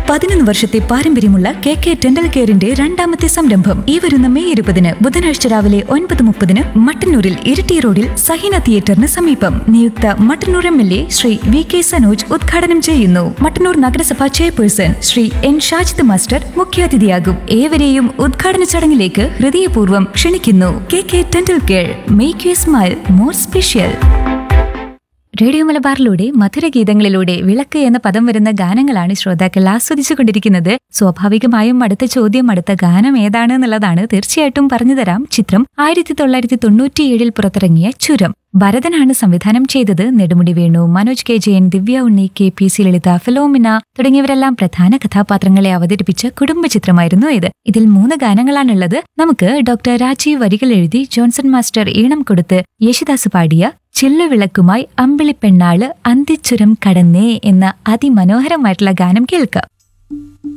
പതിനൊന്ന് വർഷത്തെ പാരമ്പര്യമുള്ള കെ കെ ഡെന്റൽ കെയറിന്റെ രണ്ടാമത്തെ സംരംഭം ഈ വരുന്ന മെയ് ഇരുപതിന് ബുധനാഴ്ച രാവിലെ ഒൻപത് മുപ്പതിന് മട്ടന്നൂരിൽ ഇരിട്ടി റോഡിൽ സഹീന തിയേറ്ററിന് സമീപം നിയുക്ത Mattannur M L A Shri V K Sanoj ഉദ്ഘാടനം ചെയ്യുന്നു മട്ടന്നൂർ നഗരസഭ chairperson Shri N Shajid master മുഖ്യാതിഥിയാകും ഏവരെയും ഉദ്ഘാടന ചടങ്ങിലേക്ക് ഹൃദയപൂർവ്വം ക്ഷണിക്കുന്നു K K dental care make you smile more special radio മലബാറിലൂടെ മധുരഗീതങ്ങളിലൂടെ വിളക്ക് എന്ന പദം വരുന്ന ഗാനങ്ങളാണ് ശ്രോതാക്കൾ ആസ്വദിച്ചു കൊണ്ടിരിക്കുന്നത് സ്വാഭാവികമായും അടുത്ത ചോദ്യം അടുത്ത ഗാനം ഏതാണ് എന്നുള്ളതാണ് തീർച്ചയായിട്ടും പറഞ്ഞുതരാം ചിത്രം ആയിരത്തി തൊള്ളായിരത്തി തൊണ്ണൂറ്റിയേഴിൽ പുറത്തിറങ്ങിയ ചുരം ഭരതനാണ് സംവിധാനം ചെയ്തത് Nedumudi Venu Manoj K Jayan Divya Unni K P C Lalitha Philomina തുടങ്ങിയവരെല്ലാം പ്രധാന കഥാപാത്രങ്ങളെ അവതരിപ്പിച്ച കുടുംബ ചിത്രമായിരുന്നു ഇത് ഇതിൽ മൂന്ന് ഗാനങ്ങളാണുള്ളത് നമുക്ക് ഡോക്ടർ രാജീവ് വരികൾ എഴുതി ജോൺസൺ മാസ്റ്റർ ഈണം കൊടുത്ത് യേശുദാസ് പാടിയ ചില്ലവിളക്കുമായി അമ്പിളിപ്പെണ്ണാള് അന്തിച്ചുരം കടന്നേ എന്ന അതിമനോഹരമായിട്ടുള്ള ഗാനം കേൾക്കാം